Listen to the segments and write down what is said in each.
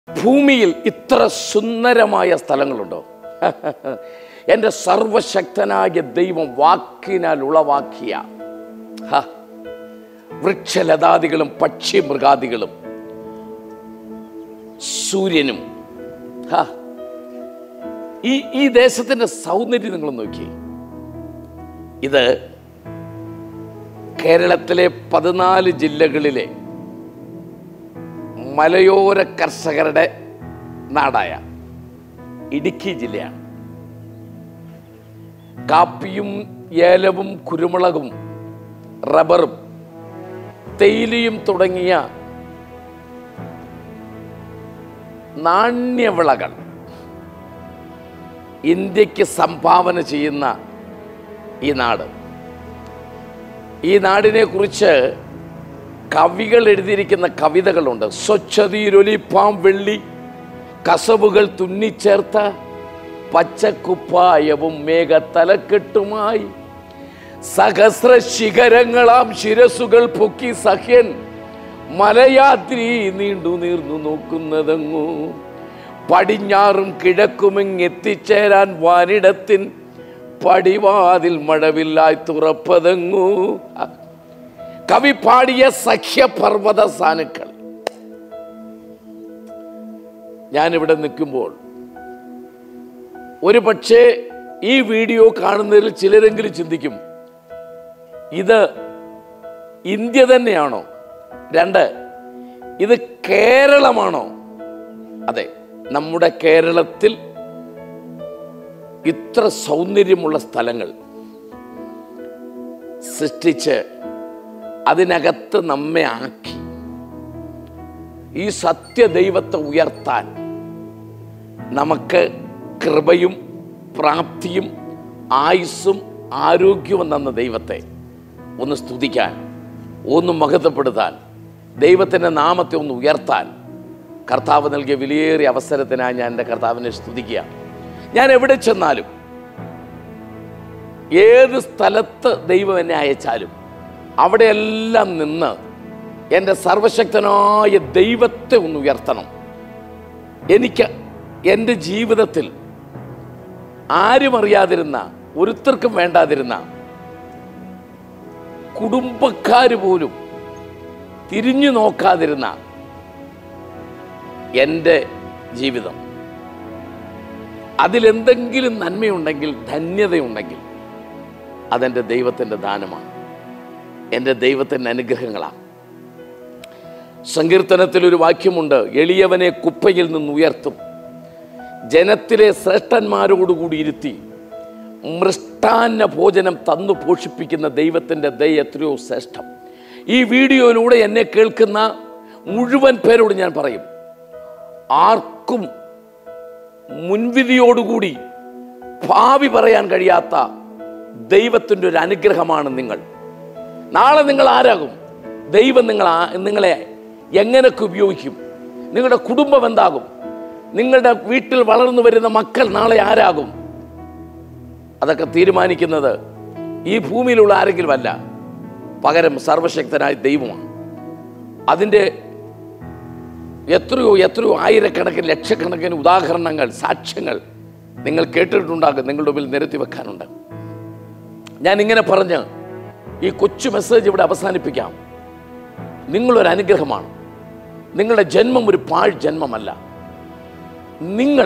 ഭൂമിയിൽ ഇത്ര സുന്ദരമായ സ്ഥലങ്ങളുണ്ടോ എൻ്റെ സർവശക്തനായ ദൈവം വാക്കിനാൽ ഉളവാക്കിയ ഹ, വൃക്ഷലതാദികളും പക്ഷി മൃഗാദികളും സൂര്യനും ഹ, ഈ ഈ ദേശത്തിൻ്റെ സൗന്ദര്യം നിങ്ങൾ നോക്കി ഇത് കേരളത്തിലെ പതിനാല് ജില്ലകളിലെ മലയോര കർഷകരുടെ നാടായ ഇടുക്കി ജില്ലയാണ് കാപ്പിയും ഏലവും കുരുമുളകും റബ്ബറും തേയിലയും തുടങ്ങിയ നാണ്യവിളകൾ ഇന്ത്യക്ക് സംഭാവന ചെയ്യുന്ന ഈ നാട് ഈ നാടിനെ കുറിച്ച് കവികൾ എഴുതിയിരിക്കുന്ന കവിതകളുണ്ട് സ്വച്ഛതീരൊലിപ്പാം വെള്ളി കസവുകൾ തുന്നിച്ചേർത്ത പച്ചക്കുപ്പായവും മേഘത്തലക്കെട്ടുമായി സഹസ്ര ശിഖരങ്ങളാം ശിരസുകൾ പൊക്കി സഹ്യൻ മലയാത്രി നീണ്ടു നീർന്നു നോക്കുന്നതെങ്ങു പടിഞ്ഞാറും കിഴക്കുമെങ്ങെത്തിച്ചേരാൻ വാനിടത്തിൻ പടിവാതിൽ മഴവില്ലായി തുറപ്പതെങ്ങു കവി പാടിയ സഖ്യപർവ്വത സാനുക്കൾ ഞാനിവിടെ നിൽക്കുമ്പോൾ ഒരു പക്ഷേ ഈ വീഡിയോ കാണുന്നതിൽ ചിലരെങ്കിലും ചിന്തിക്കും ഇത് ഇന്ത്യ തന്നെയാണോ രണ്ട് ഇത് കേരളമാണോ അതെ നമ്മുടെ കേരളത്തിൽ ഇത്ര സൗന്ദര്യമുള്ള സ്ഥലങ്ങൾ സൃഷ്ടിച്ച് അതിനകത്ത് നമ്മെ ആക്കി ഈ സത്യദൈവത്തെ ഉയർത്താൻ നമുക്ക് കൃപയും പ്രാപ്തിയും ആയുസ്സും ആരോഗ്യവും തന്ന ദൈവത്തെ ഒന്ന് സ്തുതിക്കാൻ ഒന്ന് മഹത്വപ്പെടുത്താൻ ദൈവത്തിൻ്റെ നാമത്തെ ഒന്ന് ഉയർത്താൻ കർത്താവ് നൽകിയ വിലയേറിയ അവസരത്തിനായി ഞാൻ എൻ്റെ കർത്താവിനെ സ്തുതിക്കുക ഞാൻ എവിടെ ചെന്നാലും ഏത് സ്ഥലത്ത് ദൈവം എന്നെ അയച്ചാലും അവിടെയെല്ലാം നിന്ന് എൻ്റെ സർവശക്തനായ ദൈവത്തെ ഒന്ന് ഉയർത്തണം എനിക്ക് എൻ്റെ ജീവിതത്തിൽ ആരും അറിയാതിരുന്ന ഒരുത്തർക്കും വേണ്ടാതിരുന്ന കുടുംബക്കാർ പോലും തിരിഞ്ഞു നോക്കാതിരുന്ന എൻ്റെ ജീവിതം അതിലെന്തെങ്കിലും നന്മയുണ്ടെങ്കിൽ ധന്യതയുണ്ടെങ്കിൽ അതെൻ്റെ ദൈവത്തിൻ്റെ ദാനമാണ് എൻ്റെ ദൈവത്തിൻ്റെ അനുഗ്രഹങ്ങളാണ് സങ്കീർത്തനത്തിൽ ഒരു വാക്യമുണ്ട് എളിയവനെ കുപ്പയിൽ നിന്ന് ഉയർത്തും ജനത്തിലെ ശ്രേഷ്ഠന്മാരോടുകൂടി ഇരുത്തി മൃഷ്ടാന്ന ഭോജനം തന്നു പോഷിപ്പിക്കുന്ന ദൈവത്തിൻ്റെ ദയ എത്രയോ ശ്രേഷ്ഠം ഈ വീഡിയോയിലൂടെ എന്നെ കേൾക്കുന്ന മുഴുവൻ പേരോട് ഞാൻ പറയും ആർക്കും മുൻവിധിയോടുകൂടി ഭാവി പറയാൻ കഴിയാത്ത ദൈവത്തിൻ്റെ ഒരു അനുഗ്രഹമാണ് നിങ്ങൾ നാളെ നിങ്ങൾ ആരാകും ദൈവം നിങ്ങൾ ആ- നിങ്ങളെ എങ്ങനെയൊക്കെ ഉപയോഗിക്കും നിങ്ങളുടെ കുടുംബം എന്താകും നിങ്ങളുടെ വീട്ടിൽ വളർന്നു വരുന്ന മക്കൾ നാളെ ആരാകും അതൊക്കെ തീരുമാനിക്കുന്നത് ഈ ഭൂമിയിലുള്ള ആരെങ്കിലും അല്ല പകരം സർവശക്തനായ ദൈവമാണ് അതിൻ്റെ എത്രയോ എത്രയോ ആയിരക്കണക്കിന് ലക്ഷക്കണക്കിന് ഉദാഹരണങ്ങൾ സാക്ഷ്യങ്ങൾ നിങ്ങൾ കേട്ടിട്ടുണ്ടാകും നിങ്ങളുടെ മുമ്പിൽ നിരത്തി വെക്കാനുണ്ട് ഞാൻ ഇങ്ങനെ പറഞ്ഞ് ഈ കൊച്ചു മെസ്സേജ് ഇവിടെ അവസാനിപ്പിക്കാം നിങ്ങളൊരു അനുഗ്രഹമാണ് നിങ്ങളുടെ ജന്മം ഒരു പാഴ് ജന്മമല്ല നിങ്ങൾ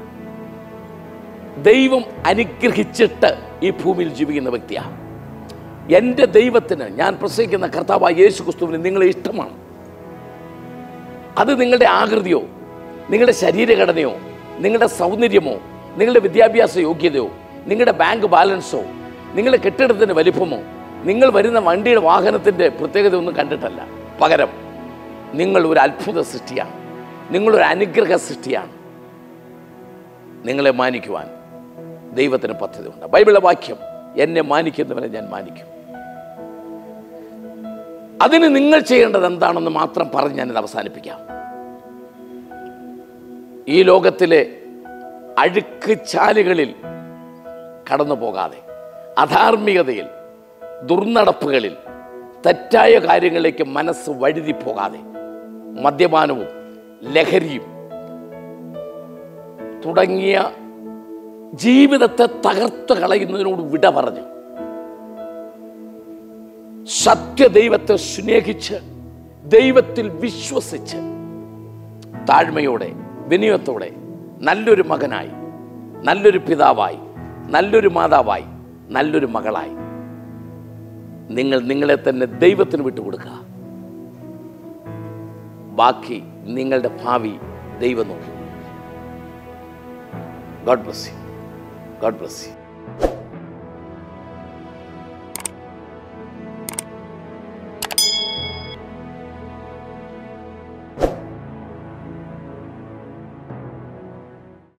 ദൈവം അനുഗ്രഹിച്ചിട്ട് ഈ ഭൂമിയിൽ ജീവിക്കുന്ന വ്യക്തിയാണ് എൻ്റെ ദൈവത്തിന് ഞാൻ പ്രസംഗിക്കുന്ന കർത്താവായ യേശു ക്രിസ്തുവിന് നിങ്ങളെ ഇഷ്ടമാണ് അത് നിങ്ങളുടെ ആകൃതിയോ നിങ്ങളുടെ ശരീരഘടനയോ നിങ്ങളുടെ സൗന്ദര്യമോ നിങ്ങളുടെ വിദ്യാഭ്യാസ യോഗ്യതയോ നിങ്ങളുടെ ബാങ്ക് ബാലൻസോ നിങ്ങളുടെ കെട്ടിടത്തിൻ്റെ വലിപ്പമോ നിങ്ങൾ വരുന്ന വണ്ടിയുടെ വാഹനത്തിൻ്റെ പ്രത്യേകത ഒന്നും കണ്ടിട്ടല്ല പകരം നിങ്ങൾ ഒരു അത്ഭുത സൃഷ്ടിയാണ് നിങ്ങളൊരു അനുഗ്രഹ സൃഷ്ടിയാണ് നിങ്ങളെ മാനിക്കുവാൻ ദൈവത്തിന് പദ്ധതിയുണ്ട് ബൈബിളിലെ വാക്യം എന്നെ മാനിക്കുന്നവനെ ഞാൻ മാനിക്കും അതിന് നിങ്ങൾ ചെയ്യേണ്ടത് എന്താണെന്ന് മാത്രം പറഞ്ഞ് ഞാനിത് അവസാനിപ്പിക്കാം ഈ ലോകത്തിലെ അഴുക്ക് ചാലുകളിൽ കടന്നു പോകാതെ അധാർമികതയിൽ ദുർനടപ്പുകളിൽ തെറ്റായ കാര്യങ്ങളിലേക്ക് മനസ്സ് വഴുതി പോകാതെ മദ്യപാനവും ലഹരിയും തുടങ്ങിയ ജീവിതത്തെ തകർത്ത് കളയുന്നതിനോട് വിട പറഞ്ഞു സത്യദൈവത്തെ സ്നേഹിച്ച് ദൈവത്തിൽ വിശ്വസിച്ച് താഴ്മയോടെ വിനയത്തോടെ നല്ലൊരു മകനായി നല്ലൊരു പിതാവായി നല്ലൊരു മാതാവായി നല്ലൊരു മകളായി നിങ്ങൾ നിങ്ങളെ തന്നെ ദൈവത്തിന് വിട്ടുകൊടുക്കുക ബാക്കി നിങ്ങളുടെ ഭാവി ദൈവം നോക്കി God bless you God bless U